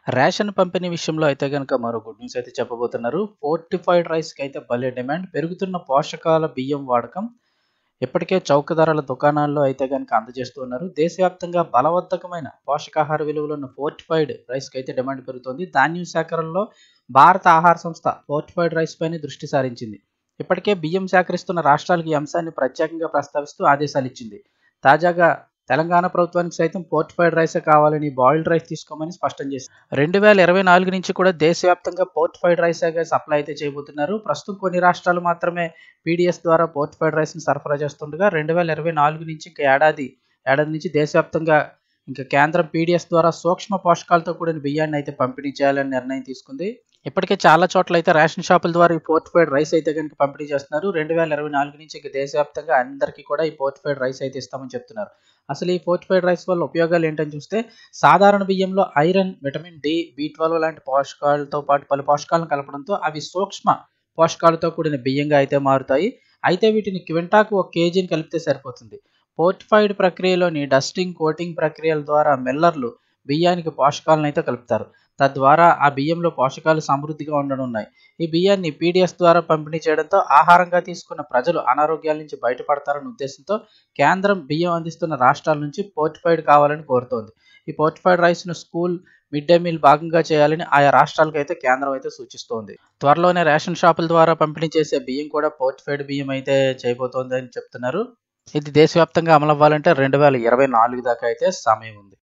Ration పంపిణీ విషయంలో అయితే గనక మరో గుడ్ న్యూస్ అయితే చెప్పబోతున్నారు. ఫోర్టిఫైడ్ రైస్‌కి అయితే భలే డిమాండ్. పెరుగుతున్న పోషకాల బియ్యం వాడకం ఇప్పటికే చౌక ధరల దుకాణాల్లో అయితే గనక అందజేస్తూ ఉన్నారు. దేశవ్యాప్తంగా బలవర్ధకమైన పోషకాహార విలువలున్న ఫోర్టిఫైడ్ రైస్‌కి అయితే డిమాండ్ పెరుగుతోంది. ధాన్యం సేకరణలో భారత ఆహార సంస్థ ఫోర్టిఫైడ్ రైస్ పైనే దృష్టి సారించింది. ఇప్పటికే బియ్యం సేకరిస్తున్న రాష్ట్రాలకు ఈ అంశాన్ని ప్రత్యేకంగా ప్రస్తావిస్తూ ఆదేశాలిచ్చింది. తాజాగా తెలంగాణ ప్రభుత్వానికి సైతం ఫోర్టిఫైడ్ రైసే కావాలని బాయిల్డ్ రైస్ తీసుకోమని స్పష్టం చేసింది. 2024 నుంచి కూడా దేశవ్యాప్తంగా ఫోర్టిఫైడ్ రైసేగా సప్లై అయితే చేయబోతున్నారు. ప్రస్తుతం కొన్ని రాష్ట్రాలు మాత్రమే పీడీఎస్ ద్వారా ఫోర్టిఫైడ్ రైస్‌ని సరఫరా చేస్తుండగా 2024 నుంచి ఇంక ఏడాది ఏడాది నుంచి దేశవ్యాప్తంగా ఇంక కేంద్రం పీడీఎస్ ద్వారా సూక్ష్మ పోషకాలతో కూడిన బియ్యాన్ని అయితే పంపిణీ చేయాలని నిర్ణయం తీసుకుంది. ఇప్పటికే చాలా చోట్ల అయితే రేషన్ షాపుల ద్వారా ఈ ఫోర్టిఫైడ్ రైస్ అయితే గనక పంపిణీ చేస్తున్నారు. 2024 నుంచి ఇంక దేశవ్యాప్తంగా అందరికీ కూడా ఈ ఫోర్టిఫైడ్ రైస్ అయితే ఇస్తామని చెప్తున్నారు. అసలు ఈ ఫోర్టిఫైడ్ రైస్ వల్ల ఉపయోగాలు ఏంటని చూస్తే సాధారణ బియ్యంలో ఐరన్, విటమిన్ డి, బి12 లాంటి పోషకాలతో పాటు పలు పోషకాలను కలపడంతో అవి సూక్ష్మ పోషకాలతో కూడిన బియ్యంగా అయితే మారుతాయి. అయితే వీటిని క్వింటాకు ఒక కేజీని కలిపితే సరిపోతుంది. ఫోర్టిఫైడ్ ప్రక్రియలోని డస్టింగ్, కోటింగ్ ప్రక్రియల ద్వారా మిల్లర్లు బియ్యానికి పోషకాలను అయితే కలుపుతారు. తద్వారా ఆ బియ్యంలో పోషకాలు సమృద్ధిగా ఉండనున్నాయి. ఈ బియ్యాన్ని పీడీఎస్ ద్వారా పంపిణీ చేయడంతో ఆహారంగా తీసుకున్న ప్రజలు అనారోగ్యాల నుంచి బయటపడతారన్న ఉద్దేశంతో కేంద్రం బియ్యం అందిస్తున్న రాష్ట్రాల నుంచి ఫోర్టిఫైడ్ కావాలని కోరుతోంది. ఈ ఫోర్టిఫైడ్ రైస్‌ను స్కూల్, మిడ్ డే మీల్ భాగంగా చేయాలని ఆయా రాష్ట్రాలకైతే కేంద్రం అయితే సూచిస్తోంది. త్వరలోనే రేషన్ షాపుల ద్వారా పంపిణీ చేసే బియ్యం కూడా ఫోర్టిఫైడ్ బియ్యం అయితే చేయబోతోందని చెప్తున్నారు. ఇది దేశవ్యాప్తంగా అమలవ్వాలంటే 2024 దాకా అయితే సమయం ఉంది.